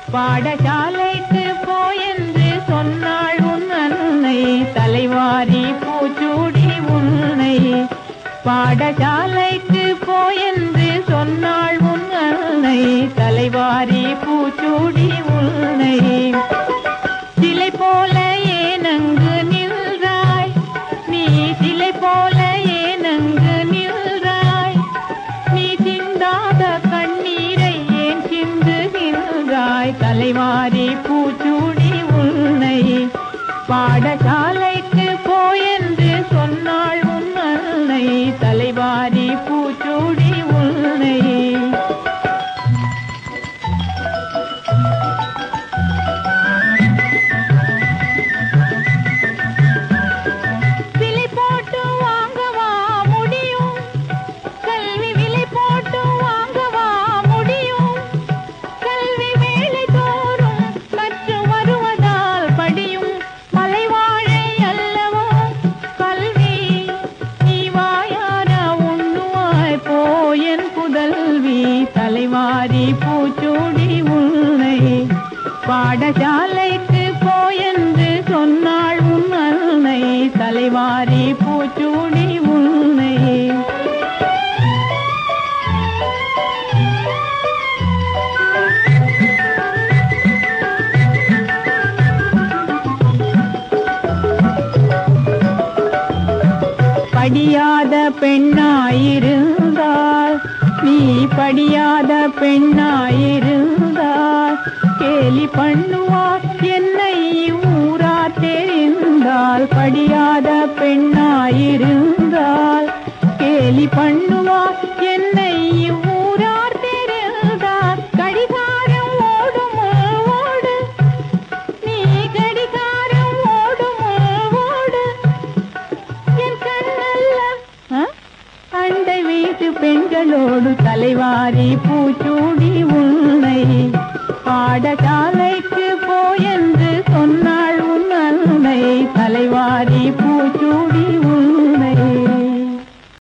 பாடசாலைக்கு போயென்று சொன்னாள் உன் அன்னை தலைவாரி பூச்சூடி உன்னை பாடசாலைக்கு போயென்று சொன்னாள் உன் அன்னை தலைவாரி பூச்சூடி உன்னை சிலை போல ஏனங்கு நின்றாய் நீ சிலை போல ஏனங்கு நின்றாய் நீ சிந்தாத கண்ணீரை ஏன் சிந்துகின்றாய் தலைவாரி பூச்சூடி உன்னை பாடசாலைக்கு போயென்று சொன்னாள் உன் அன்னை தலைவாரி பூச்சூடி உன்னை விலை போட்டு வாங்கவா முடியும் கல்வி விலை போட்டு வாங்கவா முடியும் கல்வி வேலை தோறும் கற்று வருவதால் படியும் மலைவாழை அல்லவோ கல்வி நீ வாயார உண்ணுவாய் போயன் புதல்வி தலைவாரி பூச்சூடி உன்னை பாடசாலைக்கு போயென்று சொன்னாள் உன் அன்னை தலைவாரி பூச்சூடி உன்னை படியாத பெண்ணாயிருந்தால் நீ படியாத பெண்ணாயிருந்தால் கேலி பண்ணுவார் என்னை ஊரா தெரிந்தால் படியாத பெண்ணாயிருந்தால் கேலி பண்ணுவார் என்னை ஊரார் தெரிந்தால் கடிகாரம் ஓடுமோ ஓடு நீ கடிகாரம் ஓடுமோ ஓடு என் கண்ணல்ல ஆ? அண்டை வீட்டு பெண்களோடு தலைவாரி பூச்சூடி உன்னை பாடசாலைக்கு போயென்று சொன்னாள் உன் அன்னை தலைவாரி பூச்சூடி